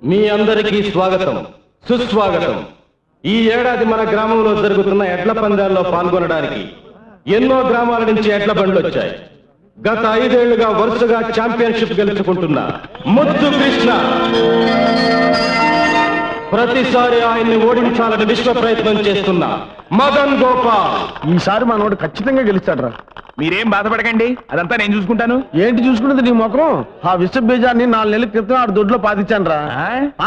మీ అందరికీ స్వాగతం సుస్వాగతం ఈ ఏడాది మన గ్రామంలో జరుగుతున్న ఎడ్ల పందాల్లో పాల్గొనడానికి ఎన్నో గ్రామాల నుంచి ఎడ్ల బండ్లు వచ్చాయి గత ఐదేళ్లుగా వరుసగా ఛాంపియన్షిప్ గెలుచుకుంటున్న ముద్దు కృష్ణ ప్రతిసారి ఆయన్ని ఓడించాలని విశ్వ ప్రయత్నం చేస్తున్న మదన్ గోపాల్ ఈసారి మనోడు ఖచ్చితంగా గెలుస్తాడు రా మీరేం బాధపడకండి అదంతా నేను చూసుకుంటాను ఏంటి చూసుకున్నది నీ ముఖం ఆ విశ్వ బీజాన్ని నాలుగు నెలల క్రితం ఆడు దొడ్లో పాతిచ్చాను రా ఆ?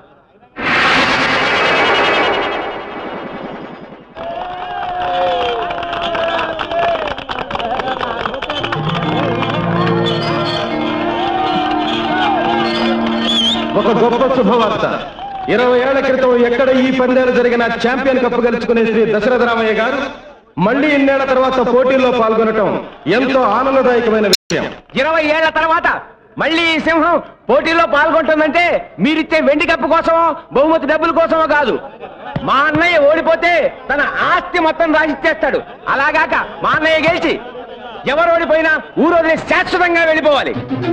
ఒక గొప్ప శుభవార్త ఇరవై ఏళ్ల క్రితం ఎక్కడ ఈ పందాలు జరిగిన ఛాంపియన్ కప్ గెలుచుకునే శ్రీ దశరథ రామయ్య గారు మళ్ళీ ఇన్నేళ్ల తర్వాత పోటీల్లో పాల్గొనటం ఎంతో ఆనందదాయకమైన విషయం ఇరవై ఏళ్ల తర్వాత మళ్ళీ ఈ సింహం పోటీలో పాల్గొంటుందంటే మీరిచ్చే వెండి కప్పు కోసమో బహుమతి డబ్బుల కోసమో కాదు మా అన్నయ్య ఓడిపోతే తన ఆస్తి మొత్తం రాసిచ్చేస్తాడు అలాగాక మా అన్నయ్య గెలిచి ఎవరు ఓడిపోయినా ఊరు వదిలి శాశ్వతంగా వెళ్ళిపోవాలి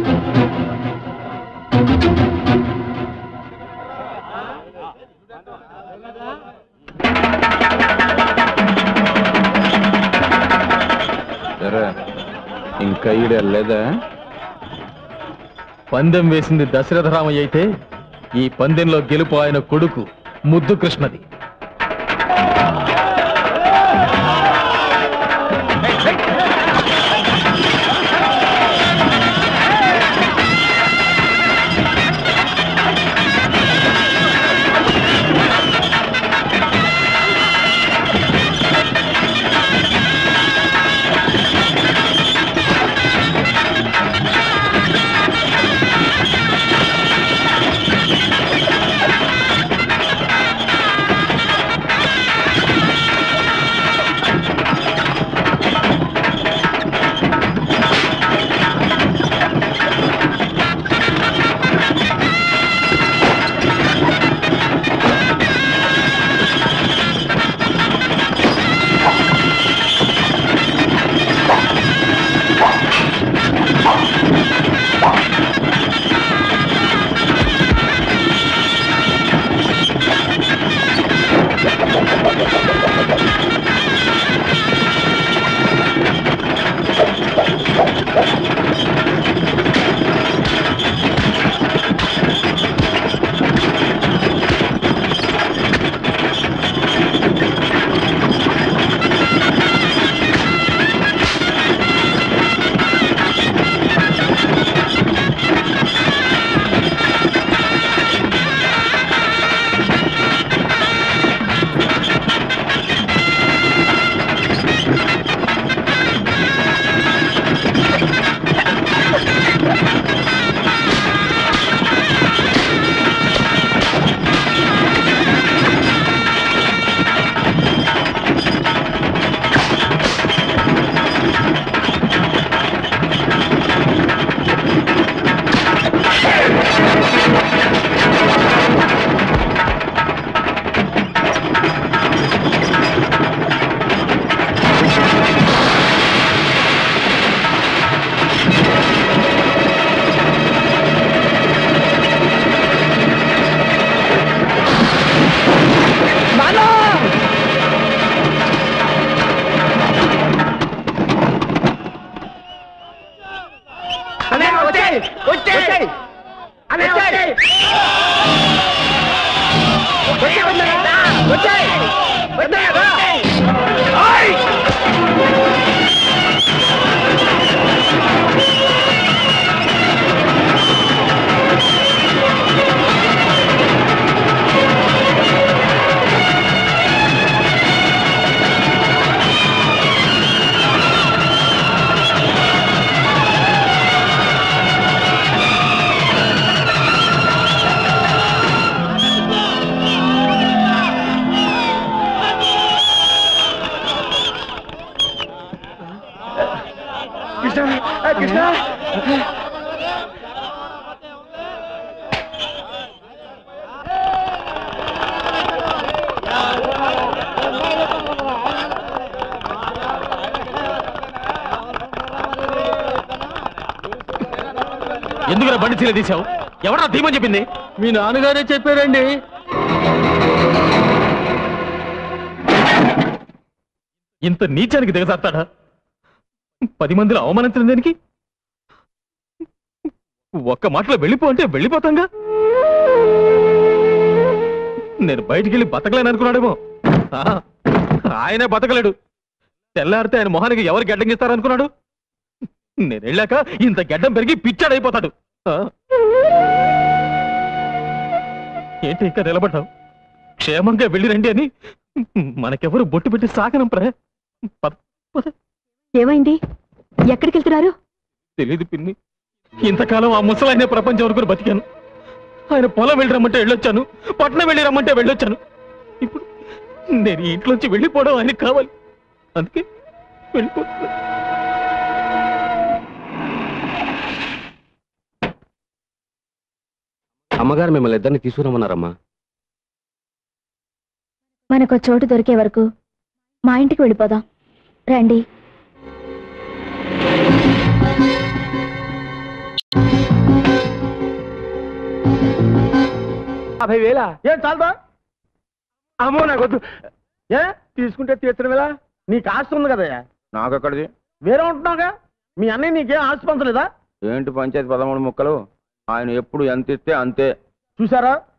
ఇంకా ఈడెళ్ళలేదా పందెం వేసింది దశరథ రామయ్య అయితే ఈ పందెంలో గెలుపు ఆయన కొడుకు ముద్దు కృష్ణది అన్నయ్య వచ్చేయ్ వచ్చేయ్ అన్నయ్య వచ్చేయ్ వచ్చేయ్ వచ్చేయ్ వచ్చేయ్ వచ్చేయ్ రా. ఆయ్! కృష్ణ ఆ, కృష్ణ ఎందుకు బండి చీల తీసావు ఎవరా తీమని చెప్పింది మీ నాన్నగారే చెప్పారండి ఇంత నీచానికి దిగజారుతాడా పది మందిలో అవమానించిన దానికి ఒక్క మాటలో వెళ్ళిపో అంటే వెళ్ళిపోతాంగా నేను బయటికి వెళ్ళి బతకలేను అనుకున్నాడేమో ఆ, ఆయనే బతకలేడు తెల్లారితే ఆయన మొహానికి ఎవరు గడ్డం ఇస్తారనుకున్నాడు నేను వెళ్ళాక ఇంత గడ్డం పెరిగి పిచ్చాడైపోతాడు ఆ. ఏంటి ఇంకా నిలబడ్డావు క్షేమంగా వెళ్ళి రండి అని మనకెవరు బొట్టు పెట్టి సాగనంపరా పద పద ఏమైంది ఎక్కడికి వెళ్తున్నారు తెలీదు పిన్ని ఇంతకాలం ఆ ముసలాయన ప్రపంచం వరకు బతికాను ఆయన పొలం వెళ్ళి రమ్మంటే వెళ్ళొచ్చాను పట్నం వెళ్ళి రమ్మంటే వెళ్ళొచ్చాను ఇప్పుడు నేను ఈ ఇంట్లోంచి వెళ్ళిపోవడం ఆయనకి కావాలి అందుకే వెళ్ళిపోతున్నా అమ్మగారు మిమ్మల్ని ఇద్దరిని తీసుకురమ్మన్నారమ్మా మనకు చోటు దొరికే వరకు మా ఇంటికి వెళ్ళిపోదాం రండి యాభై వేల ఏం చాలదా అమ్మో నాకొద్దు ఏ తీసుకుంటే తీర్చడం ఎలా నీకు ఆస్తి ఉంది కదయ్యా నాకు ఎక్కడిది వేరే ఉంటున్నావుగా మీ అన్నయ్య నీకేం ఆస్తి పంచలేదా ఏంటి పంచాయతీ పదమూడు ముక్కలు ఆయన ఎప్పుడు ఎంత ఇస్తే అంతే చూసారా